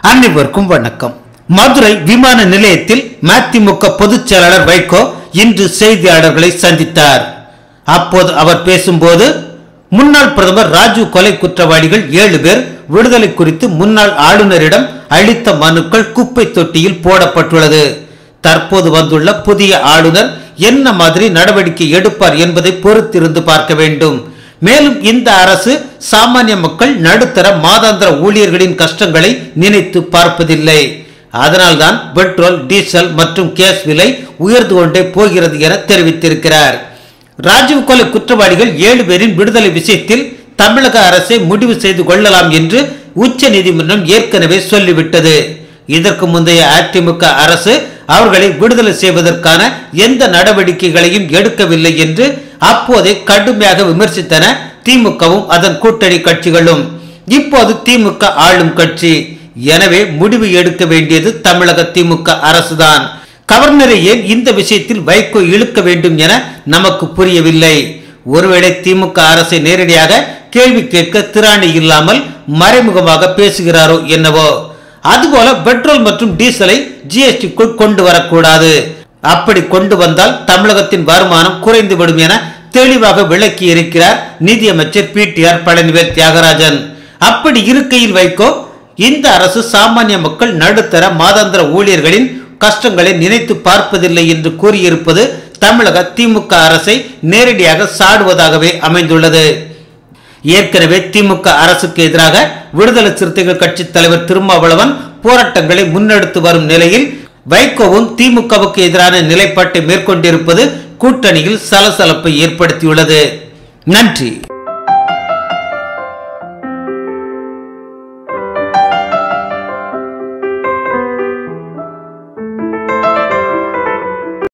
அனைவருக்கும் வணக்கம் மதுரை விமான நிலையத்தில் மதிமுக பொதுச் செயலாளர் வைகோ இன்று செய்தியாளர்களை சந்தித்தார் அப்போது அவர் பேசும்போது முன்னாள் பிரதமர் ராஜீவ் கொலை குற்றவாளிகள் ஏழு பேர் விடுதலை குறித்து முன்னாள் ஆளுநரிடம் அளித்த மனுக்கள் குப்பை தொட்டியில் போடப்பட்டுள்ளது தற்போது வந்துள்ள புதிய ஆளுநர் என்ன மாதிரி நடவடிக்கை எடுப்பார் என்பதை பொறுத்திருந்து பார்க்க வேண்டும் மேலும் இந்த அரசு சாமானிய மக்கள் நடுத்தர மாதாந்திர ஊழியர்களின் கஷ்டங்களை நினைத்து பார்ப்பதில்லை அதனால்தான் பெட்ரோல் டீசல் மற்றும் கேஸ் விலை உயர்ந்து கொண்டே போகிறது என தெரிவித்திருக்கிறார் ராஜீவ் கொலை குற்றவாளிகள் ஏழு பேரின் விடுதலை விஷயத்தில் தமிழக அரசை முடிவு செய்து கொள்ளலாம் என்று உச்ச நீதிமன்றம் ஏற்கனவே சொல்லிவிட்டது இதற்கு முந்தைய அதிமுக அரசு அவர்களை விடுதலை செய்வதற்கான எந்த நடவடிக்கைகளையும் எடுக்கவில்லை என்று அப்போதே கடுமையாக விமர்சித்தன திமுகவும் அதன் கூட்டணி கட்சிகளும் இப்போது திமுக ஆளும் கட்சி எனவே முடிவு எடுக்க வேண்டியது தமிழக திமுக அரசுதான் கவர்னரை ஏன் இந்த விஷயத்தில் வைகோ இழுக்க வேண்டும் என நமக்கு புரியவில்லை ஒருவேளை திமுக அரசை நேரடியாக கேள்வி கேட்க திராணி இல்லாமல் மறைமுகமாக பேசுகிறாரோ என்னவோ அதுபோல பெட்ரோல் மற்றும் டீசலை ஜிஎஸ்டிக்குள் கொண்டு வரக்கூடாது அப்படி கொண்டு வந்தால் தமிழகத்தின் வருமானம் குறைந்துவிடும் என தெளிவாக விளக்கி இருக்கிறார் நிதியமைச்சர் P T R Palanivel Thiagarajan அப்படி இருக்கையில் வைக்கோ இந்த அரசு சாமானிய மக்கள் நடுத்தர மாதாந்திர ஊழியர்களின் கஷ்டங்களை நினைத்து பார்ப்பதில்லை என்று கூறியிருப்பது தமிழக திமுக அரசை நேரடியாக சாடுவதாகவே அமைந்துள்ளது ஏற்கனவே திமுக அரசுக்கு எதிராக விடுதலை சிறுத்தைகள் கட்சி தலைவர் திருமாவளவன் போராட்டங்களை முன்னெடுத்து வரும் நிலையில் வைகோவும் திமுகவுக்கு எதிரான நிலைப்பாட்டை மேற்கொண்டிருப்பது கூட்டணியில் சலசலப்பை ஏற்படுத்தியுள்ளது நன்றி